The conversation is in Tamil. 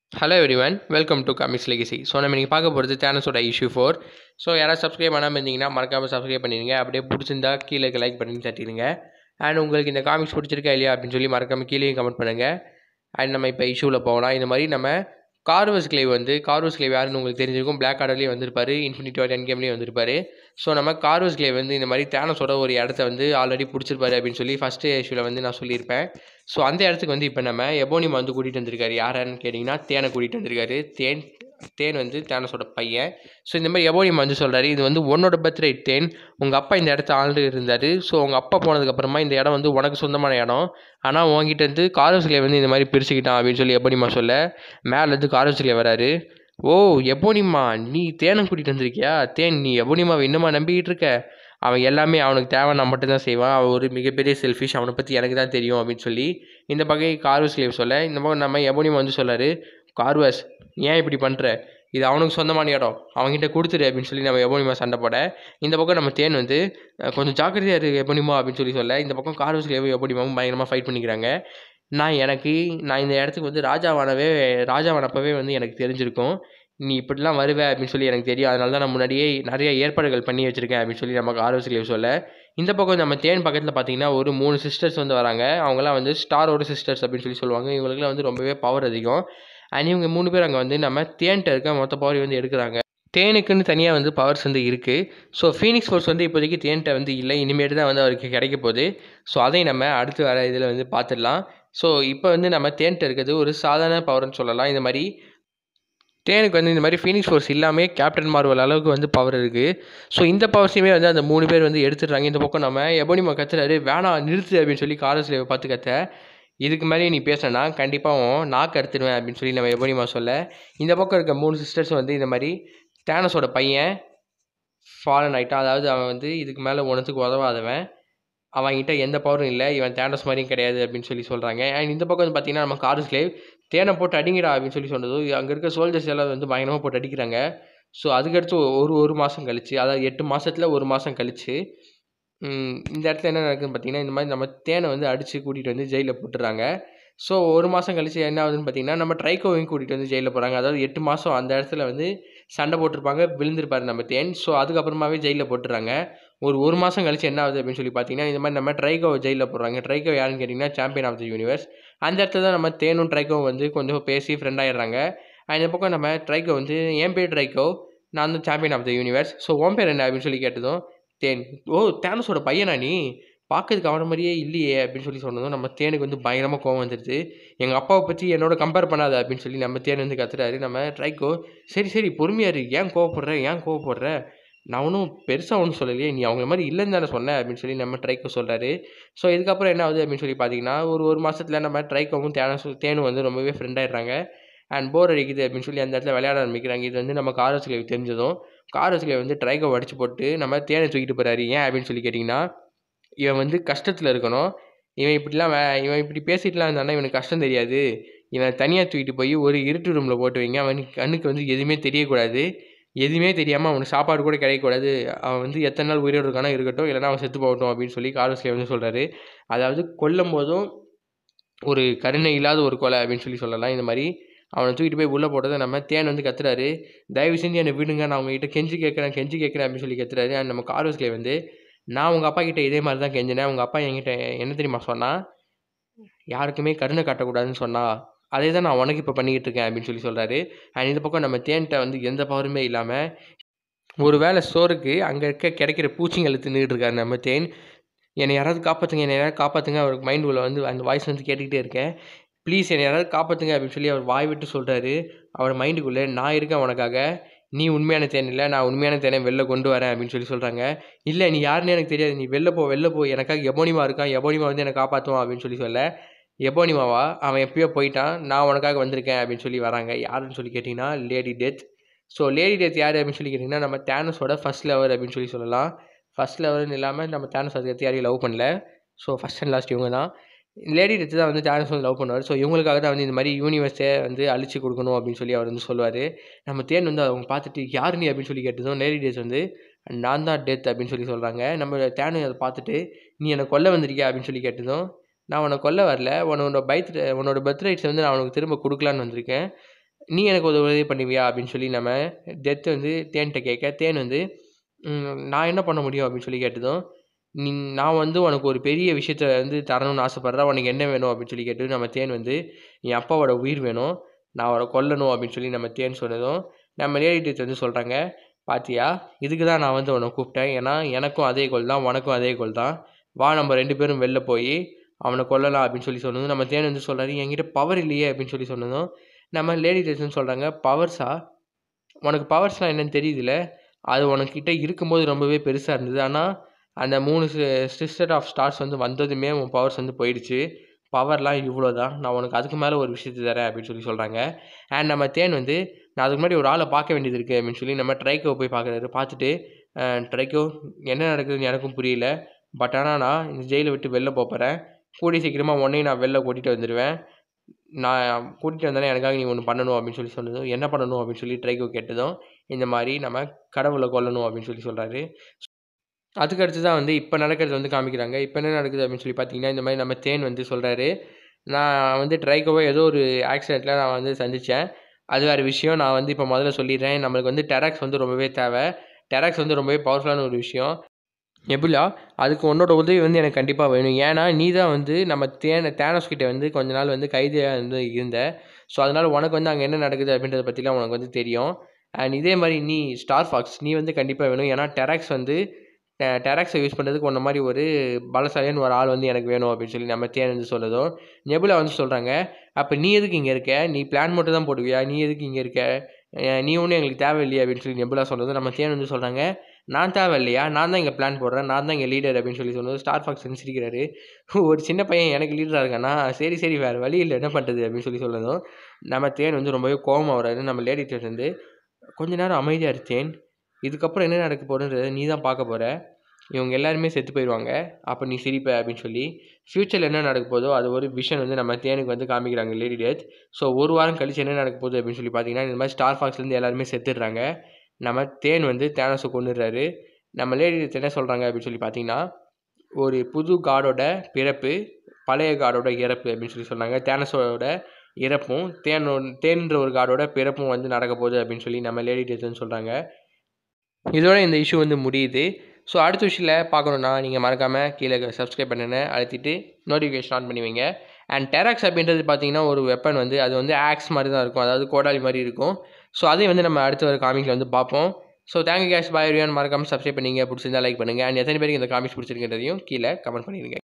hello everyone welcome to comics legacy so நம்ம இன்றைக்கி பார்க்க போகிறது தேனஸோட இஷ்யூ ஃபோர் ஸோ யாராவது சப்ஸ்கிரைப் பண்ணாமல் இருந்தீங்கன்னா மறக்காமல் சப்ஸ்கிரைப் பண்ணிடுங்க அப்படியே பிடிச்சிருந்தா கீழே லைக் பண்ணி தட்டிடுங்க அண்ட் உங்களுக்கு இந்த காமிக்ஸ் பிடிச்சிருக்கா இல்லையா அப்படின்னு சொல்லி மறக்காமல் கீழேயும் கமெண்ட் பண்ணுங்கள் அண்ட் நம்ம இப்போ இஷ்யூவில் போகலாம் இந்த மாதிரி நம்ம கார்வஸ் கிளேவ் வந்து கார்வஸ் கிளேவ் யாருன்னு உங்களுக்கு தெரிஞ்சிருக்கும் பிளாக் ஆர்டர்லேயே வந்திருப்பாரு இன்ஃபினிட்டி வாட் என் கேம்லேயே வந்திருப்பாரு ஸோ நம்ம கார்வஸ் கிளேவ் வந்து இந்த மாதிரி தேனஸோட ஒரு இடத்த வந்து ஆல்ரெடி பிடிச்சிருப்பாரு அப்படின்னு சொல்லி ஃபஸ்ட்டு இஷ்யூவில் வந்து நான் சொல்லியிருப்பேன் ஸோ அந்த இடத்துக்கு வந்து இப்போ நம்ம எபோனிமா வந்து கூட்டிகிட்டு வந்திருக்காரு யாரான்னு கேட்டிங்கன்னா தேனை கூட்டிகிட்டு வந்திருக்காரு தேன் தேன் வந்து தேனஸோட பையன் ஸோ இந்த மாதிரி எபோனிமா வந்து சொல்கிறாரு இது வந்து உன்னோட பர்த்ரைட் தேன் உங்கள் அப்பா இந்த இடத்த ஆண்டு இருந்தார் ஸோ உங்கள் அப்பா போனதுக்கப்புறமா இந்த இடம் வந்து உனக்கு சொந்தமான இடம் ஆனால் உங்ககிட்ட இருந்து காரோஸ்லேயே வந்து இந்த மாதிரி பிரிச்சுக்கிட்டான் அப்படின்னு சொல்லி எபோனிமா சொல்ல மேலேருந்து காரோஸ்லேயே வராரு ஓ எபோனிமா நீ தேனை கூட்டிகிட்டு வந்திருக்கியா தேன் நீ எபோனிமாவை இன்னுமா நம்பிக்கிட்டு இருக்க அவன் எல்லாமே அவனுக்கு தேவைன்னா மட்டும்தான் செய்வான் அவன் ஒரு மிகப்பெரிய செல்ஃபிஷ் அவனை பற்றி எனக்கு தான் தெரியும் அப்படின்னு சொல்லி இந்த பக்கம் கார்வஸ் கிளேவ் சொல்ல இந்த பக்கம் நம்ம எபோனிமா வந்து சொல்லாரு கார்வஸ் ஏன் இப்படி பண்ணுற இது அவனுக்கு சொந்தமான இடம் அவன்கிட்ட கொடுத்துரு அப்படின்னு சொல்லி நம்ம எபோனிமா சண்டை போட இந்த பக்கம் நம்ம தேன் வந்து அஹ், கொஞ்சம் ஜாக்கிரதையாக இருக்கு எபோனிமா அப்படின்னு சொல்லி சொல்ல இந்த பக்கம் கார்வஸ் கிளேவ் எபோனிமாவும் பயங்கரமாக ஃபைட் பண்ணிக்கிறாங்க நான் எனக்கு நான் இந்த இடத்துக்கு வந்து ராஜாவானவே ராஜாவானப்பவே வந்து எனக்கு தெரிஞ்சிருக்கும் நீ இப்படிலாம் வருவே அப்படின்னு சொல்லி எனக்கு தெரியும் அதனால தான் நான் முன்னாடியே நிறைய ஏற்பாடுகள் பண்ணி வச்சுருக்கேன் அப்படின்னு சொல்லி நமக்கு ஆர்வஸ் சொல்ல இந்த பக்கம் நம்ம தேன் பக்கத்தில் பார்த்தீங்கன்னா ஒரு மூணு சிஸ்டர்ஸ் வந்து வராங்க அவங்களாம் வந்து ஸ்டாரோட சிஸ்டர்ஸ் அப்படின்னு சொல்லி சொல்லுவாங்க இவங்களுக்குலாம் வந்து ரொம்பவே பவர் அதிகம் அண்ட் இவங்க மூணு பேர் அங்கே வந்து நம்ம தேன்ட்ட இருக்க மொத்த பவர் வந்து எடுக்கிறாங்க தேனுக்குன்னு தனியாக வந்து பவர்ஸ் வந்து இருக்குது ஸோ ஃபீனிக்ஸ் ஃபோர்ஸ் வந்து இப்போதைக்கு தேன்ட்ட வந்து இல்லை இனிமேட்டு தான் வந்து அவருக்கு கிடைக்க போகுது ஸோ அதை நம்ம அடுத்து வர இதில் வந்து பார்த்துடலாம் ஸோ இப்போ வந்து நம்ம தேன்ட்ட இருக்கிறது ஒரு சாதாரண பவர்னு சொல்லலாம் இந்த மாதிரி தேனுக்கு வந்து இந்த மாதிரி ஃபீனிக்ஸ் ஃபோர்ஸ் இல்லாமல் கேப்டன் மார்வல் அளவுக்கு வந்து பவர் இருக்குது ஸோ இந்த பவர்ஸையுமே வந்து அந்த மூணு பேர் வந்து எடுத்துடுறாங்க இந்த பக்கம் நம்ம எபோனிமா கத்துறாரு வேணாம் நிறுத்து அப்படின்னு சொல்லி காரஸ்லேவை பார்த்து கத்த இதுக்கு மேலே நீ பேசினா கண்டிப்பாக நாக்கு அறுத்துடுவேன் அப்படின்னு சொல்லி நம்ம எபோனிமா சொல்ல இந்த பக்கம் இருக்க மூணு சிஸ்டர்ஸ் வந்து இந்த மாதிரி தேனஸோட பையன் ஃபாலன் ஆகிட்டான் அதாவது அவன் வந்து இதுக்கு மேலே ஒன்றுத்துக்கு உதவாதவன் அவன்கிட்ட எந்த பவரும் இல்லை இவன் தேனஸ் மாதிரியும் கிடையாது அப்படின்னு சொல்லி சொல்கிறாங்க அண்ட் இந்த பக்கம் வந்து பார்த்தீங்கன்னா நம்ம கார்ஸ்லேவ் தேனை போட்டு அடிங்கடா அப்படின்னு சொல்லி சொன்னதும் அங்கே இருக்க சோல்ஜர்ஸ் எல்லாம் வந்து பயங்கரமாக போட்டு அடிக்கிறாங்க ஸோ அதுக்கடுத்து ஒரு ஒரு மாதம் கழிச்சு அதாவது எட்டு மாதத்தில் ஒரு மாதம் கழிச்சு ம், இந்த இடத்துல என்ன நடக்குதுன்னு பார்த்தீங்கன்னா இந்த மாதிரி நம்ம தேனை வந்து அடித்து கூட்டிகிட்டு வந்து ஜெயிலில் போட்டுறாங்க ஸோ ஒரு மாதம் கழிச்சு என்ன ஆகுதுன்னு பார்த்தீங்கன்னா நம்ம ட்ரைகோவையும் கூட்டிகிட்டு வந்து ஜெயிலில் போகிறாங்க அதாவது எட்டு மாதம் அந்த இடத்துல வந்து சண்டை போட்டிருப்பாங்க விழுந்திருப்பாரு நம்ம தேன் ஸோ அதுக்கப்புறமாவே ஜெயிலில் போட்டுறாங்க ஒரு ஒரு மாதம் கழிச்சு என்ன ஆகுது அப்படின்னு சொல்லி பார்த்தீங்கன்னா இந்த மாதிரி நம்ம ட்ரைகோவை ஜெயிலில் போடுறாங்க ட்ரைகோ யாருன்னு கேட்டிங்கன்னா சாம்பியன் ஆஃப் த யூனிவர்ஸ் அந்த இடத்துல தான் நம்ம தேனும் ட்ரைகோவும் வந்து கொஞ்சம் பேசி ஃப்ரெண்ட் ஆயிடுறாங்க இந்த பக்கம் நம்ம ட்ரைகோ வந்து என் பேர் ட்ரைகோ நான் வந்து champion of the universe so உன் பேர் என்ன அப்படின்னு சொல்லி கேட்டதும் தேன் ஓ தேனஸோட பையனா நீ பார்க்கறதுக்கு அவன மாதிரியே இல்லையே அப்படின்னு சொல்லி சொன்னதும் நம்ம தேனுக்கு வந்து பயங்கரமாக கோவம் வந்துடுது எங்கள் அப்பாவை பற்றி என்னோட கம்பேர் பண்ணாத அப்படின்னு சொல்லி நம்ம தேன் வந்து கத்துறாரு நம்ம ட்ரைக்கோ சரி சரி பொறுமையா இரு ஏன் கோவப்படுற ஏன் கோவப்படுற நான் ஒன்றும் பெருசாக ஒன்றும் சொல்லலையே நீ அவங்க மாதிரி இல்லைன்னு தானே சொன்னேன் அப்படின்னு சொல்லி நம்ம ட்ரைக்கோ சொல்கிறாரு ஸோ இதுக்கப்புறம் என்ன ஆகுது அப்படின்னு சொல்லி பார்த்தீங்கன்னா ஒரு ஒரு மாதத்தில் நம்ம ட்ரைக்கோவும் தேனும் தேனும் வந்து ரொம்பவே ஃப்ரெண்ட் ஆயிடுறாங்க அண்ட் போர் அடிக்குது அப்படின்னு சொல்லி அந்த இடத்துல விளையாட ஆரம்பிக்கிறாங்க இது வந்து நம்ம காரஸ்களை தெரிஞ்சதும் காரஸ்களை வந்து ட்ரைக்கோ அடிச்சு போட்டு நம்ம தேனை தூக்கிட்டு போகிறாரு ஏன் அப்படின்னு சொல்லி கேட்டிங்கன்னா இவன் வந்து கஷ்டத்தில் இருக்கணும் இவன் இப்படிலாம் வே இவன் இப்படி பேசிட்டுலாம் இருந்தானா இவனுக்கு கஷ்டம் தெரியாது இவன் தனியாக தூக்கிட்டு போய் ஒரு இருட்டு ரூமில் போட்டு வைங்க அவனுக்கு கண்ணுக்கு வந்து எதுவுமே தெரியக்கூடாது எதுவுமே தெரியாமல் அவனுக்கு சாப்பாடு கூட கிடைக்கக்கூடாது அவன் வந்து எத்தனை நாள் உயிரோடு இருக்கானா இருக்கட்டும் இல்லைனா அவன் செத்து போகட்டும் அப்படின்னு சொல்லி கார்வஸ்லே வந்து சொல்கிறாரு அதாவது கொல்லும் போதும் ஒரு கருணை இல்லாத ஒரு கொலை அப்படின்னு சொல்லி சொல்லலாம் இந்த மாதிரி அவனை தூக்கிட்டு போய் உள்ளே போட்டதை நம்ம தேன் வந்து கத்துறாரு தயவு செஞ்சு என்னை விடுங்க நான் உங்ககிட்ட கெஞ்சி கேட்குறேன் கெஞ்சி கேட்குறேன் அப்படின்னு சொல்லி கத்துறாரு அண்ட் நம்ம கார்வஸ்லே வந்து நான் உங்கள் அப்பா கிட்ட இதே மாதிரி தான் கெஞ்சினேன் உங்கள் அப்பா என்கிட்ட என்ன தெரியுமா சொன்னா யாருக்குமே கருணை காட்டக்கூடாதுன்னு சொன்னா அதே தான் நான் உனக்கு இப்போ பண்ணிக்கிட்டு இருக்கேன் அப்படின்னு சொல்லி சொல்கிறாரு அண்ட் இந்த பக்கம் நம்ம தேன்கிட்ட வந்து எந்த பவருமே இல்லாமல் ஒரு வேளை சோறுக்கு அங்கே இருக்க கிடைக்கிற பூச்சிங்களை தின்னுட்டு இருக்காரு நம்ம தேன் என்னை யாராவது காப்பாற்றுங்க என்னை யாராவது காப்பாற்றுங்க அவருக்கு மைண்ட் உள்ள வந்து அந்த வாய்ஸ் வந்து கேட்டுக்கிட்டே இருக்கேன் ப்ளீஸ் என்னை யாராவது காப்பாற்றுங்க அப்படின்னு சொல்லி அவர் வாய் விட்டு சொல்கிறாரு அவர் மைண்டுக்குள்ளே நான் இருக்கேன் உனக்காக நீ உண்மையான தேன் இல்லை நான் உண்மையான தேனை வெளில கொண்டு வரேன் அப்படின்னு சொல்லி சொல்கிறாங்க இல்லை நீ யாருன்னு எனக்கு தெரியாது நீ வெளில போ வெளில போ எனக்காக எபோனிமா இருக்கான் எபோனிமா வந்து என்னை காப்பாற்றுவான் அப்படின்னு சொல்லி சொல்ல எபோனிமாவா அவன் எப்பயோ போயிட்டான் நான் உனக்காக வந்திருக்கேன் அப்படின்னு சொல்லி வராங்க யாருன்னு சொல்லி கேட்டிங்கன்னா Lady Death so Lady Death யார் அப்படின்னு சொல்லி கேட்டிங்கன்னா நம்ம தேனஸோட ஃபர்ஸ்ட் லவர் அப்படின்னு சொல்லி சொல்லலாம் ஃபர்ஸ்ட் லவர்னு இல்லாமல் நம்ம தேனஸ் அதுக்கு யாரையும் லவ் பண்ணல ஸோ ஃபஸ்ட் அண்ட் லாஸ்ட் இவங்க தான் லேடி டெத்து தான் வந்து தேனஸ் வந்து லவ் பண்ணுவார் ஸோ இவங்களுக்காக தான் வந்து இந்த மாதிரி யூனிவர்ஸை வந்து அழிச்சு கொடுக்கணும் அப்படின்னு சொல்லி அவர் வந்து சொல்லுவார் நம்ம தேன் வந்து அவங்க பார்த்துட்டு யார் நீ அப்படின்னு சொல்லி கேட்டதும் லேடி டெத் வந்து நான் தான் டெத் அப்படின்னு சொல்லி சொல்கிறாங்க நம்ம தேனு அதை பார்த்துட்டு நீ என்னை கொல்ல வந்திருக்கியா அப்படின்னு சொல்லி கேட்டதும் நான் உன்னை கொல்ல வரல உன்னோட பைத் உன்னோட பர்த் ரைட்ஸ் வந்து நான் உனக்கு திரும்ப கொடுக்கலான்னு வந்திருக்கேன் நீ எனக்கு ஒரு உதவி பண்ணுவியா அப்படின்னு சொல்லி நம்ம டெத் வந்து தேன்கிட்ட கேட்க தேன் வந்து "ம், நான் என்ன பண்ண முடியும் அப்படின்னு சொல்லி கேட்டதும் நீ நான் வந்து உனக்கு ஒரு பெரிய விஷயத்த வந்து தரணும்னு ஆசைப்பட்றேன் உனக்கு என்ன வேணும் அப்படின்னு சொல்லி கேட்டு நம்ம தேன் வந்து என் அப்பாவோட உயிர் வேணும் நான் அவரை கொல்லணும் அப்படின்னு சொல்லி நம்ம தேன் சொன்னதும் நம்ம லேடி டெத் வந்து சொல்கிறாங்க பாத்தியா இதுக்கு தான் நான் வந்து உன்னை கூப்பிட்டேன் ஏன்னா எனக்கும் அதே கோல் தான் உனக்கும் அதே கோல் தான் வா நம்ம ரெண்டு பேரும் வெளில போய் அவனை கொல்லலாம் அப்படின்னு சொல்லி சொன்னதும் நம்ம தேன் வந்து சொல்கிறாரு என்கிட்ட பவர் இல்லையே அப்படின்னு சொல்லி சொன்னதும் நம்ம லேடி டெஸ்ட்னு சொல்கிறாங்க பவர்ஸா உனக்கு பவர்ஸ்லாம் என்னன்னு தெரியுதுல்ல அது உனக்கிட்ட இருக்கும்போது ரொம்பவே பெருசாக இருந்தது ஆனால் அந்த மூணு சிஸ்டர் ஆஃப் ஸ்டார்ஸ் வந்து வந்ததுமே உன் பவர்ஸ் வந்து போயிடுச்சு பவர்லாம் இவ்வளோ தான் நான் உனக்கு அதுக்கு மேலே ஒரு விஷயத்தை தரேன் அப்படின்னு சொல்லி சொல்கிறாங்க அண்ட் நம்ம தேன் வந்து நான் அதுக்கு முன்னாடி ஒரு ஆளை பார்க்க வேண்டியது இருக்குது அப்படின்னு சொல்லி நம்ம ட்ரைக்கோ போய் பார்க்குறாரு பார்த்துட்டு ட்ரைக்கோ என்ன நடக்குதுன்னு எனக்கும் புரியல பட் ஆனால் நான் இந்த ஜெயிலை விட்டு வெளில போகிறேன் கூடிய சீக்கிரமாக உன்னையும் நான் வெளில கூட்டிகிட்டு வந்துடுவேன் நான் கூட்டிகிட்டு வந்தேனே எனக்காக நீ ஒன்று பண்ணணும் அப்படின்னு சொல்லி சொன்னதும் என்ன பண்ணணும் அப்படின்னு சொல்லி ட்ரைக்கோ கேட்டதும் இந்த மாதிரி நம்ம கடவுளை கொல்லணும் அப்படின்னு சொல்லி சொல்கிறாரு அதுக்கு அடுத்து தான் வந்து இப்போ நடக்கிறது வந்து காமிக்கிறாங்க இப்போ என்ன நடக்குது அப்படின்னு சொல்லி பார்த்தீங்கன்னா இந்த மாதிரி நம்ம தேன் வந்து சொல்கிறாரு நான் வந்து ட்ரைக்கோவை ஏதோ ஒரு ஆக்சிடெண்ட்டில் நான் வந்து சந்தித்தேன் அது வேறு விஷயம் நான் வந்து இப்போ முதல்ல சொல்லிடுறேன் நம்மளுக்கு வந்து டெராக்ஸ் வந்து ரொம்பவே தேவை டெராக்ஸ் வந்து ரொம்பவே பவர்ஃபுல்லான ஒரு விஷயம் எபுலா அதுக்கு உன்னோட உதவி வந்து எனக்கு கண்டிப்பாக வேணும் ஏன்னா நீ தான் வந்து நம்ம தேன தேனஸ் கிட்ட வந்து கொஞ்ச நாள் வந்து கைதியாக வந்து இருந்த ஸோ அதனால் உனக்கு வந்து அங்கே என்ன நடக்குது அப்படின்றத பற்றிலாம் உனக்கு வந்து தெரியும் அண்ட் இதே மாதிரி நீ ஸ்டார் ஃபாக்ஸ் நீ வந்து கண்டிப்பாக வேணும் ஏன்னா டெராக்ஸ் வந்து டெராக்ஸை யூஸ் பண்ணுறதுக்கு உன்ன மாதிரி ஒரு பலசாலியான ஒரு ஆள் வந்து எனக்கு வேணும் அப்படின்னு சொல்லி நம்ம தேன் வந்து சொல்லதும் நெபுலா வந்து சொல்கிறாங்க அப்போ நீ எதுக்கு இங்கே இருக்க நீ பிளான் மட்டும் தான் போடுவியா நீ எதுக்கு இங்கே இருக்க அஹ் நீ ஒன்றும் எங்களுக்கு தேவையில்லையா அப்படின்னு சொல்லி நெபுலா சொன்னதும் நம்ம தேன் வந்து சொல்கிறாங்க நான் தேவை இல்லையா நான் தான் இங்கே பிளான் போடுறேன் நான் தான் இங்கே லீடர் அப்படின்னு சொல்லி சொன்னது ஸ்டார் ஃபாக்ஸ் வந்து சிரிக்கிறாரு ஒரு சின்ன பையன் எனக்கு லீடராக இருக்கானா சரி சரி வேறு வழி இல்லை என்ன பண்ணுறது அப்படின்னு சொல்லி சொன்னதும் நம்ம தேன் வந்து ரொம்பவே கோபம் வராரு நம்ம லேடி தேன் வந்து கொஞ்ச நேரம் அமைதியாக இருக்கேன் இதுக்கப்புறம் என்ன நடக்க போகிறன்றதை நீ தான் பார்க்க போகிற இவங்க எல்லாருமே செத்து போயிடுவாங்க அப்போ நீ சிரிப்ப அப்படின்னு சொல்லி ஃப்யூச்சரில் என்ன நடக்க போதோ அது ஒரு விஷன் வந்து நம்ம தேனுக்கு வந்து காமிக்கிறாங்க லேடி டெத் ஸோ ஒரு வாரம் கழிச்சு என்ன நடக்க போகுது அப்படின்னு சொல்லி பார்த்தீங்கன்னா இந்த மாதிரி ஸ்டார் ஃபாக்ஸ்லேருந்து எல்லாருமே செத்துடுறாங்க நம்ம தேன் வந்து தேனஸை கொண்டுடுறாரு நம்ம லேடி டெத் என்ன சொல்கிறாங்க அப்படின்னு சொல்லி பார்த்தீங்கன்னா ஒரு புது காடோட பிறப்பு பழைய காடோட இறப்பு அப்படின்னு சொல்லி சொன்னாங்க தேனஸோட இறப்பும் தேன் தேன்ற ஒரு காடோட பிறப்பும் வந்து நடக்க போகுது அப்படின்னு சொல்லி நம்ம லேடி டெத்துன்னு சொல்கிறாங்க இதோட இந்த இஷ்யூ வந்து முடியுது ஸோ அடுத்த விஷயத்தில் பார்க்கணுன்னா நீங்கள் மறக்காமல் கீழே சப்ஸ்கிரைப் பண்ணுன்னு அழுத்திட்டு நோட்டிஃபிகேஷன் ஆன் பண்ணி வைங்க அண்ட் டெராக்ஸ் அப்படின்றது பார்த்தீங்கன்னா ஒரு வெப்பன் வந்து அது வந்து ஆக்ஸ் மாதிரி தான் இருக்கும் அதாவது கோடாலி மாதிரி இருக்கும் ஸோ அதையும் வந்து நம்ம அடுத்த ஒரு காமிக்கில் வந்து பார்ப்போம் ஸோ தேங்க்யூ கேஷ் பாய் மறக்காமல் சப்ஸ்கிரைப் பண்ணிங்க பிடிச்சிருந்தா லைக் பண்ணுங்கள் அண்ட் எத்தனை பேருக்கு இந்த காமிக்ஸ் பிடிச்சிருக்கிறதையும் கீழே கமெண்ட் பண்ணிடுங்க